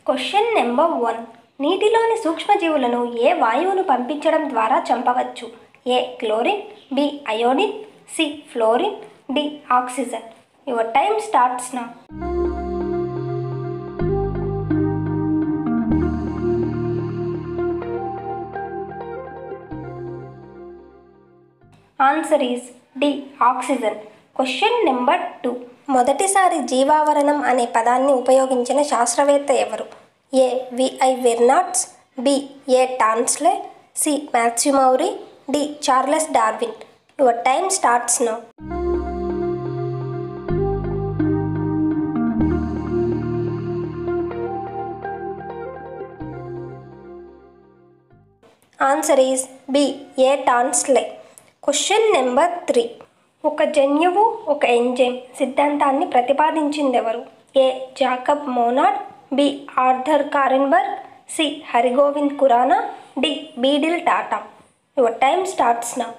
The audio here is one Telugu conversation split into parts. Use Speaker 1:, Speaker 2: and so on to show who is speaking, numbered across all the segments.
Speaker 1: క్వశ్చన్ నెంబర్ వన్ నీటిలోని సూక్ష్మజీవులను ఏ వాయువును పంపించడం ద్వారా చంపవచ్చు A chlorine B iodine C fluorine D oxygen your time starts now answer is D oxygen question number two మొదటిసారి జీవావరణం అనే పదాన్ని ఉపయోగించిన శాస్త్రవేత్త ఎవరు A V I Vernadsky B A Tansley C Matthew Maury D Charles Darwin your time starts now answer is B A Tansley question number three ఒక జన్యువు ఒక ఎంజైమ్ సిద్ధాంతాన్ని ప్రతిపాదించిందెవరు A Jacob Monod B Arthur Kornberg C Hargobind Khurana D Beadle Tatum your time starts now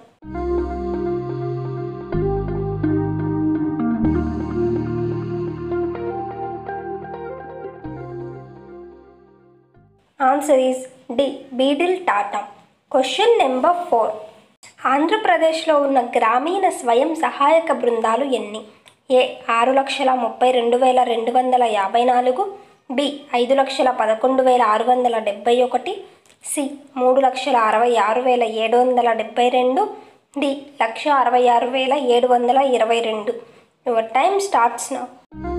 Speaker 1: answer is D Beadle Tatum question number four ఆంధ్రప్రదేశ్లో ఉన్న గ్రామీణ స్వయం సహాయక బృందాలు ఎన్ని ఏ ఆరు లక్షల ముప్పై రెండు వేల రెండు వందల యాభై నాలుగు బి ఐదు లక్షల పదకొండు వేల ఆరు వందల డెబ్బై ఒకటి సి మూడు లక్షల అరవై ఆరు వేల ఏడు వందల డెబ్బై రెండు డి లక్ష అరవై ఆరు వేల ఏడు వందల ఇరవై రెండు your time starts now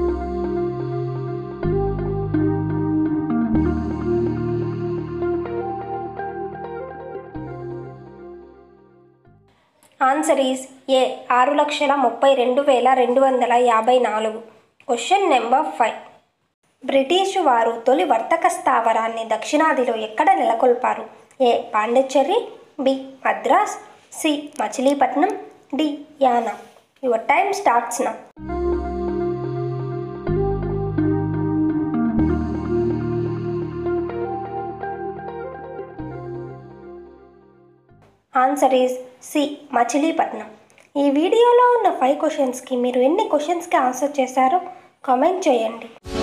Speaker 1: answer is A ఆరు లక్షల ముప్పై రెండు వేల రెండు వందల యాభై నాలుగు క్వశ్చన్ నెంబర్ ఫైవ్ బ్రిటిషు వారు తొలి వర్తక స్థావరాన్ని దక్షిణాదిలో ఎక్కడ నెలకొల్పారు A Pondicherry B Madras C Machilipatnam D Yanam your time starts now answer is C Machilipatnam ఈ వీడియోలో ఉన్న ఫైవ్ క్వశ్చన్స్కి మీరు ఎన్ని క్వశ్చన్స్కి ఆన్సర్ చేశారో కామెంట్ చేయండి